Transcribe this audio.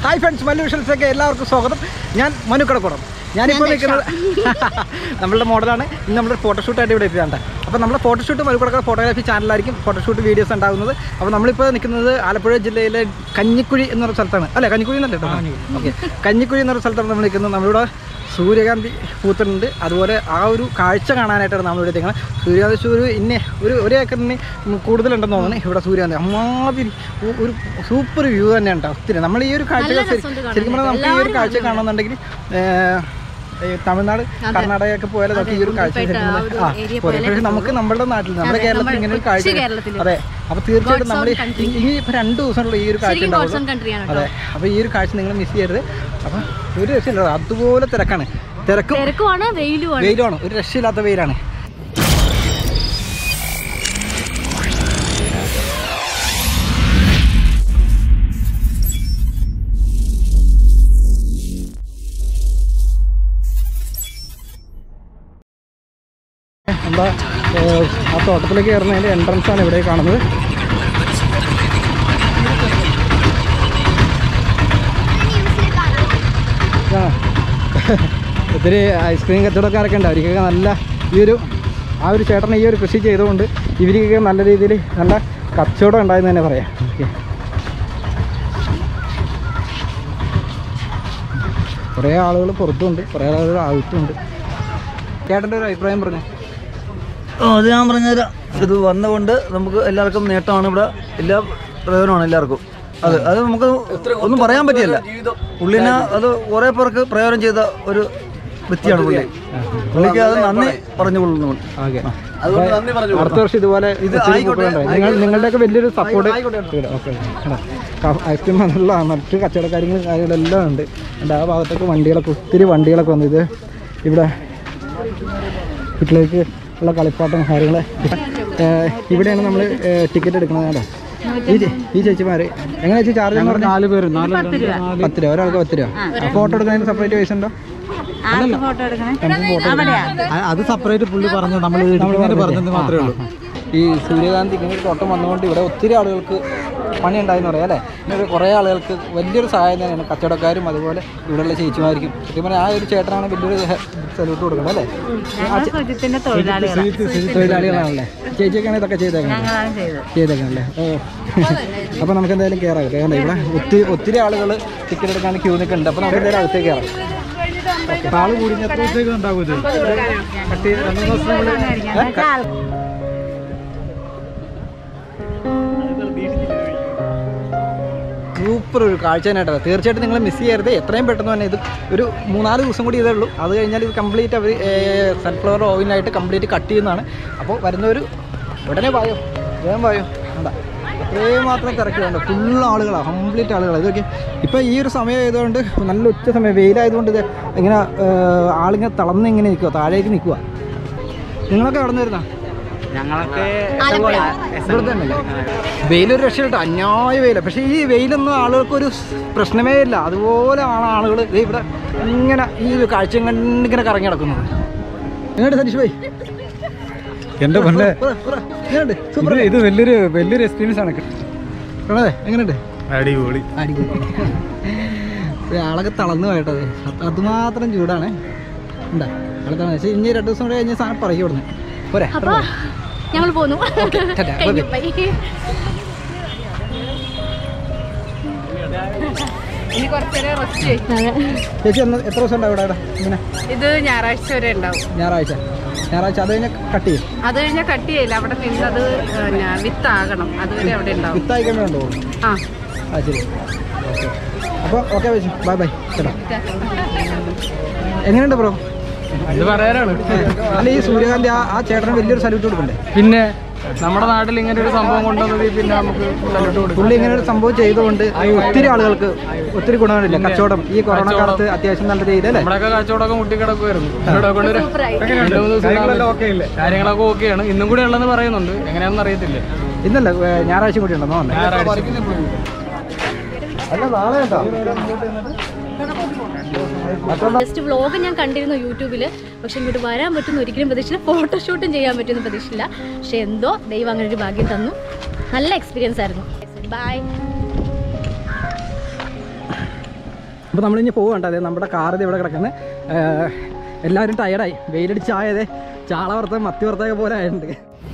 Hi friends Mallu വിഷൽസിലേക്ക് എല്ലാവർക്കും സ്വാഗതം ഞാൻ മനു കടക്കുളം ഞാനിപ്പോൾ നിൽക്കുന്നത് നമ്മളുടെ മോഡലാണ് ഇന്ന് നമ്മുടെ ഫോട്ടോഷൂട്ടായിട്ട് ഇവിടെ എത്തിയതാണ് അപ്പോൾ നമ്മുടെ ഫോട്ടോഷൂട്ട് മനുക്കടക്കട ഫോട്ടോഗ്രാഫി ചാനലായിരിക്കും ഫോട്ടോഷൂട്ട് വീഡിയോസ് ഉണ്ടാകുന്നത് അപ്പോൾ നമ്മളിപ്പോൾ നിൽക്കുന്നത് ആലപ്പുഴ ജില്ലയിലെ കഞ്ഞിക്കുഴി എന്നൊരു സ്ഥലത്താണ് അല്ലേ കഞ്ഞിക്കുഴി എന്നല്ലേ ഓക്കെ കഞ്ഞിക്കുഴി എന്നൊരു സ്ഥലത്താണ് നമ്മൾ നിൽക്കുന്നത് നമ്മളിവിടെ സൂര്യകാന്തി പൂത്തിട്ടുണ്ട് അതുപോലെ ആ ഒരു കാഴ്ച കാണാനായിട്ടാണ് നമ്മൾ ഇവിടെ എത്തിക്കുന്നത് സൂര്യകാന്തി ഒരു ഇന്നെ ഒരു ഒരു ഏക്കറിന് കൂടുതലുണ്ടെന്ന് തോന്നുന്നു ഇവിടെ സൂര്യകാന്തി അമ്മാതിരി ഒ- ഒരു സൂപ്പർ വ്യൂ തന്നെയാണ് കേട്ടോ ഒത്തിരി നമ്മൾ ഈ ഒരു കാഴ്ച നല്ല ശരി- രസമുണ്ട് കാണാൻ. ശരിക്കും പറഞ്ഞാൽ നമുക്ക് ഈ ഒരു എല്ലാവരും കാഴ്ച കാണുന്നുണ്ടെങ്കിൽ ഈ തമിഴ്നാട് കർണാടകയൊക്കെ പോയാൽ നമുക്ക് ഈ ഒരു കാഴ്ച ഉടുപ്പിട്ട് ശരിക്കും ആ പറഞ്ഞാൽ- ഒരു ആ area പോരെ. പോലെ പക്ഷേ നമുക്ക് നമ്മുടെ നാട്ടിൽ നമ്മുടെ അതെ, കേരളത്തിൽ നമ്മുടെ ഇങ്ങനെ ഒരു കൊച്ചു കാഴ്ച കേരളത്തില്. അതെ അപ്പോൾ തീർച്ചയായിട്ടും God's നമ്മൾ own country. ഇനി ഇപ്പോൾ രണ്ട് ദിവസമുള്ള ഈ ഒരു കാഴ്ച ശരിക്കും ഗോഡ്സ് ഉണ്ടാവുള്ളൂ കൺട്രിയാണ് അതെ അപ്പോൾ ഈ ഒരു കാഴ്ച നിങ്ങൾ മിസ് ചെയ്യരുത് അപ്പോൾ ഒരു രക്ഷയില്ല അതുപോലെ തിരക്കാണ് തിരക്കും തിരക്കുമാണ് വെയിലുമാണ് വെയിലുമാണ് ഒരു രക്ഷയില്ലാത്ത വെയിലാണ് എന്താ ഏഹ്, ആ തോട്ടത്തിലേക്ക് കയറുന്നതിൻ്റെ എൻട്രൻസ് ആണ് ഇവിടെ കാണുന്നത് ആ. ഒത്തിരി ഐസ്ക്രീം കച്ചവടക്കാരൊക്കെ ഉണ്ട് അവർക്കൊക്കെ നല്ല ഈ ഒരു ആ ഒരു ചേട്ടൻ ഈ ഒരു കൃഷി ചെയ്തുകൊണ്ട് ഇവർക്കൊക്കെ നല്ല രീതിയിൽ നല്ല കച്ചവടം ഉണ്ടായെന്ന് തന്നെ പറയാം ഓക്കെ കുറേ ആളുകൾ പുറത്തുണ്ട് കുറേ ആളുകൾ അകത്തുണ്ട് ചേട്ടൻ്റെ ഒരു അഭിപ്രായം പറഞ്ഞു ആ, അത് ഞാൻ പറഞ്ഞുതരാം ഇത് വന്നുകൊണ്ട് നമുക്ക് എല്ലാവർക്കും നേട്ടമാണ് ഇവിടെ എല്ലാ പ്രയോജനമാണ് എല്ലാവർക്കും അത് അത് നമുക്ക് ഒന്നും പറയാൻ പറ്റിയല്ല പുള്ളിനെ അത് കുറേ പേർക്ക് പ്രയോജനം ചെയ്ത ഒരു വ്യക്തിയാണ് പുള്ളി പുള്ളിക്ക് അത് നന്ദി പറഞ്ഞുകൊള്ളുന്നു ഓക്കെ അതുകൊണ്ട് നന്ദി പറഞ്ഞു അടുത്ത വർഷം ഇതുപോലെ ഇത് ഒത്തിരി ആയിക്കോട്ടെ, പൂക്കളുണ്ടാവും. നിങ്ങൾ നിങ്ങളുടെയൊക്കെ വലിയൊരു സപ്പോർട്ട് ഐസ്ക്രീം എന്നുള്ള മറ്റ് കച്ചവടക്കാര്യങ്ങളും കാര്യങ്ങളെല്ലാം ഉണ്ട് എൻ്റെ ആ ഭാഗത്തൊക്കെ വണ്ടികളൊക്കെ ഒത്തിരി വണ്ടികളൊക്കെ വന്നു ഇത് ഇവിടെ വീട്ടിലേക്ക് ഉള്ള കളിപ്പാട്ടം കാര്യങ്ങൾ ഇവിടെയാണ് നമ്മൾ ടിക്കറ്റ് എടുക്കുന്നത് കേട്ടോ ഈ ചേ- ഈ ചേച്ചിമാർ എങ്ങനെ ചേച്ചി ചാർജ് എന്ന് പറഞ്ഞാൽ നാല് പേര് നാല് പത്ത് രൂപ ഒരാൾക്ക് പത്ത് രൂപ ഫോട്ടോ എടുക്കുന്നതിന് സെപ്പറേറ്റ് പൈസ ഉണ്ടോ അ- അത് സെപ്പറേറ്റ് പുള്ളി പറഞ്ഞു നമ്മൾ പറഞ്ഞത് മാത്രമേ ഉള്ളൂ ഈ സൂര്യകാന്തി ഇങ്ങനെ ഒരു തോട്ടം വന്നുകൊണ്ട് ഇവിടെ ഒത്തിരി ആളുകൾക്ക് പണി ഉണ്ടായെന്ന് പറയാം അല്ലേ ഇങ്ങനെ കുറേ ആളുകൾക്ക് വലിയൊരു സഹായം തന്നെയാണ് കച്ചവടക്കാരും അതുപോലെ ഇവിടെയുള്ള ചേച്ചിമാർക്കും സത്യം പറഞ്ഞാൽ ആ ഒരു ചേട്ടനാണ് വലിയൊരു സല്യൂട്ട് കൊടുക്കുന്നത് അല്ലേ തൊഴിലാളികളാണല്ലേ ചേച്ചിയൊക്കെയാണ് ഇതൊക്കെ ചെയ്തേക്കുന്നത് ചെയ്തേക്കണല്ലേ ഓ അപ്പോൾ നമുക്ക് എന്തായാലും കയറാം കാരണം ഇവിടെ ഒത്തിരി ഒത്തിരി ആളുകൾ ടിക്കറ്റ് എടുക്കാൻ ക്യൂ നിൽക്കുന്നുണ്ട് അപ്പോൾ നമുക്ക് എന്തായാലും അകത്തേക്ക് കയറാം ഓക്കെ ആള് കൂടി എത്ര ദിവസത്തേക്ക് ഉണ്ടാവും ഇത് പത്ത് രണ്ട് മൂന്ന് ദിവസത്തിനുള്ളിൽ ഏ? സൂപ്പർ ഒരു കാഴ്ച തന്നെയാട്ടോ തീർച്ചയായിട്ടും നിങ്ങൾ മിസ് ചെയ്യരുത് എത്രയും പെട്ടെന്ന് തന്നെ ഇത് ഒരു മൂന്നാല് ദിവസം കൂടി ഇതേ ഉള്ളൂ അത് കഴിഞ്ഞാൽ ഇത് കംപ്ലീറ്റ് അവർ സൺഫ്ലവർ ഓയിലായിട്ട് കംപ്ലീറ്റ് കട്ട് ചെയ്യുന്നതാണ് അപ്പോൾ വരുന്നവർ ഉടനെ പായോ വേഗം പായോ എന്താ അത്രയും മാത്രം തിരക്ക് വേണ്ട ഫുൾ ആളുകളാണ് കംപ്ലീറ്റ് ആളുകളാണ് ഇതൊക്കെ ഇപ്പോൾ ഈ ഒരു സമയം ആയതുകൊണ്ട് നല്ല ഉച്ച സമയം വെയിലായതുകൊണ്ട് ഇത് ഇങ്ങനെ ഏർ, ആളിങ്ങനെ തളർന്ന് ഇങ്ങനെ നിൽക്കുക താഴേക്ക് നിൽക്കുക നിങ്ങളൊക്കെ കടന്നു വരുന്ന ഞങ്ങളൊക്കെ ഇവിടെ തന്നെയല്ലേ വെയിലൊരു രക്ഷയില്ല അന്യായ വെയില പക്ഷേ ഈ വെയിലൊന്നും ആളുകൾക്ക് ഒരു പ്രശ്നമേ ഇല്ല അതുപോലെ ആണ് ആളുകൾ ഇവിടെ ഇങ്ങനെ ഈ ഒരു കാഴ്ച കണ്ട് ഇങ്ങനെ കറങ്ങി നടക്കുന്നത് എങ്ങനെയുണ്ട് സതീഷ് ഭായി എന്റെ പൊന്നെ പറ, പറ. എങ്ങനെയുണ്ട് സൂപ്പർ ഇത് വലിയൊരു വലിയൊരു എക്സ്പീരിയൻസ് ആണ് പ്രണവേ എങ്ങനെയുണ്ട് അടിപൊളി അടിപൊളി ഒരു ആളൊക്കെ തളർന്നു പോയിട്ടത് അത് അതുമാത്രം ചൂടാണ് ഉണ്ടാ ആളെ തളർന്നു പക്ഷേ ഇനി രണ്ട് ദിവസം കൂടെ കഴിഞ്ഞ് സാധനം പറയും ഇവിടുന്ന് പോരെ അപ്പൊ ഞങ്ങൾ പോന്നു ടാറ്റാ, കഴിഞ്ഞു bye ബൈ ഇനി കുറച്ചേരം റെസ്റ്റ് ചെയ്യും ചേച്ചി എന്ന് എത്ര ദിവസം ഉണ്ടാവും ഇവിടെ ഇങ്ങനെ ഇത് ഞായറാഴ്ച വരെ ഉണ്ടാവും ഞായറാഴ്ച ഞായറാഴ്ച അത് കഴിഞ്ഞാൽ കട്ട് ചെയ്യും അത് കഴിഞ്ഞാൽ കട്ട് ചെയ്യില്ല അവിടെ നിന്നത് പിന്നെ വിത്താകണം അതുവരെ അവിടെ ഉണ്ടാവും വിത്തായിക്കാൻ വേണ്ടോ ആ ആ ശരി ഓക്കെ അപ്പോൾ ഓക്കെ വെച്ചു ബൈ ബൈ ചേട്ടാ എങ്ങനെയുണ്ട് ബ്രോ ഇത് പറയാനാണ് അല്ല ഈ സൂര്യകാന്തി ആ ആ ചേട്ടന് വലിയൊരു സല്യൂട്ട് കൊടുക്കണ്ടേ പിന്നെ നമ്മുടെ നാട്ടിൽ ഇങ്ങനെ ഒരു സംഭവം കൊണ്ടുവന്നത് പിന്നെ നമുക്ക് സല്യൂട്ട് കൊടുക്കും പുള്ളി ഇങ്ങനെ ഒരു സംഭവം ചെയ്തുകൊണ്ട് ഈ ഒത്തിരി ആളുകൾക്ക് ഒത്തിരി ഗുണങ്ങളില്ല കച്ചവടം ഈ കൊറോണ കാലത്ത് അത്യാവശ്യം നല്ല രീതിയിൽ അല്ലേ നമ്മുടെയൊക്കെ കച്ചവടമൊക്കെ മുട്ടിക്കിടക്കുമായിരുന്നു ഇവിടെ കൊണ്ട് ഒരു രണ്ട് മൂന്ന് ദിവസം കാര്യങ്ങളൊക്കെ ഓക്കെയാണ് ഇന്നും കൂടെ ഉള്ളതെന്ന് പറയുന്നുണ്ട് എങ്ങനെയാണെന്ന് അറിയത്തില്ല ഇന്നല്ല ഏ, ഞായറാഴ്ച കൂടി ഉണ്ടെന്നോ അല്ല നാളെ കേട്ടോ ജസ്റ്റ് വ്ലോഗ് ഞാൻ കണ്ടിരുന്നു യൂട്യൂബിൽ പക്ഷെ ഇങ്ങോട്ട് വരാൻ പറ്റുന്ന ഒരിക്കലും പ്രതീക്ഷിച്ചില്ല ഫോട്ടോഷൂട്ടും ചെയ്യാൻ പറ്റുമെന്ന് പ്രതീക്ഷിച്ചില്ല പക്ഷെ എന്തോ ദൈവം അങ്ങനെ ഒരു ഭാഗ്യം തന്നു നല്ല എക്സ്പീരിയൻസ് ആയിരുന്നു ബൈ അപ്പോൾ നമ്മളിനി പോകണ്ട അതെ നമ്മുടെ കാർ ഇത് ഇവിടെ കിടക്കുന്നത് എല്ലാവരും ടയർഡായി വെയിലടിച്ചായതേ ചാള വറുത്ത മത്തി വറുത്തൊക്കെ പോലെ ആയിട്ടുണ്ട്